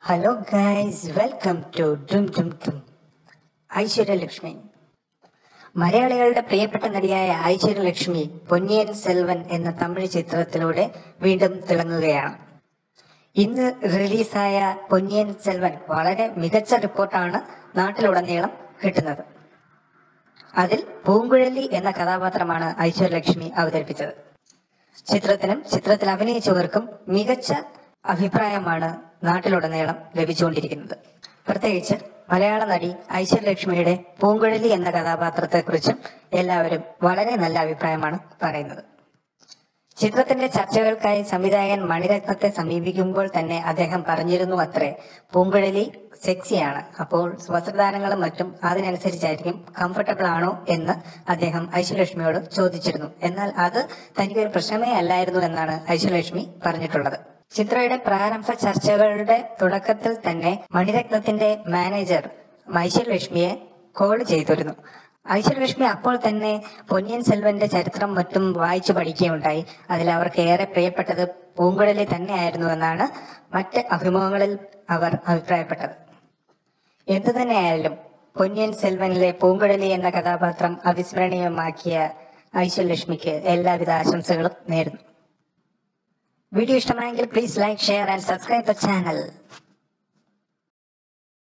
hello guys welcome to dum dum dum Aishwarya Lakshmi മലയാളികളുടെ പ്രിയപ്പെട്ട നടിയായ ഐശ്വര്യലക്ഷ്മി പൊന്നിയൻ സെൽവൻ എന്ന തമിഴ് ചിത്രത്തിലൂടെ വീണ്ടും തിളങ്ങുകയാണ് ഇന്ന് റിലീസായ പൊന്നിയൻ സെൽവൻ വളരെ മികച്ച റിപ്പോർട്ടാണ് നാട്ടിലുടനീളം കിട്ടുന്നത് അതിൽ പൂങ്കുഴലി എന്ന കഥാപാത്രമാണ് ഐശ്വര്യലക്ഷ്മി അവതരിപ്പിച്ചത് ചിത്രത്തിനും ചിത്രത്തിൽ അഭിനയിച്ചവർക്കും മികച്ച അഭിപ്രായമാണ് നാട്ടിലുടനീളം ലഭിച്ചുകൊണ്ടിരിക്കുന്നത് പ്രത്യേകിച്ച് മലയാള നടി ഐശ്വര്യലക്ഷ്മിയുടെ പൂങ്കുഴലി എന്ന കഥാപാത്രത്തെക്കുറിച്ചും എല്ലാവരും വളരെ നല്ല അഭിപ്രായമാണ് പറയുന്നത് ചിത്രത്തിന്റെ ചർച്ചകൾക്കായി സംവിധായകൻ മണിരത്നത്തെ സമീപിക്കുമ്പോൾ തന്നെ അദ്ദേഹം പറഞ്ഞിരുന്നു അത്രേ പൂങ്കുഴലി സെക്സിയാണ് അപ്പോൾ വസ്ത്രധാരങ്ങളും മറ്റും അതിനനുസരിച്ചായിരിക്കും കംഫർട്ടബിൾ ആണോ എന്ന് അദ്ദേഹം ഐശ്വര്യലക്ഷ്മിയോട് ചോദിച്ചിരുന്നു എന്നാൽ അത് തനിക്കൊരു പ്രശ്നമേ അല്ലായിരുന്നു എന്നാണ് ഐശ്വര്യലക്ഷ്മി പറഞ്ഞിട്ടുള്ളത് ചിത്രയുടെ പ്രാരംഭ ചർച്ചകളുടെ തുടക്കത്തിൽ തന്നെ മണിരത്നത്തിന്റെ മാനേജർ ഐശ്വര്യലക്ഷ്മിയെ കോൾ ചെയ്തിരുന്നു ഐശ്വര്യലക്ഷ്മി അപ്പോൾ തന്നെ പൊന്നിയൻ സെൽവന്റെ ചരിത്രം മറ്റും വായിച്ചു പഠിക്കുകയുണ്ടായി അതിൽ അവർക്ക് ഏറെ പ്രിയപ്പെട്ടത് പൂങ്കുഴലി തന്നെയായിരുന്നു എന്നാണ് മറ്റ് അഭിമുഖങ്ങളിൽ അവർ അഭിപ്രായപ്പെട്ടത് എന്തു തന്നെയായാലും പൊന്നിയൻ സെൽവനിലെ പൂങ്കുഴലി എന്ന കഥാപാത്രം അവിസ്മരണീയമാക്കിയ ഐശ്വര്യലക്ഷ്മിക്ക് എല്ലാവിധ ആശംസകളും നേരുന്നു വീഡിയോ ഇഷ്ടമായെങ്കിൽ please like share and subscribe the channel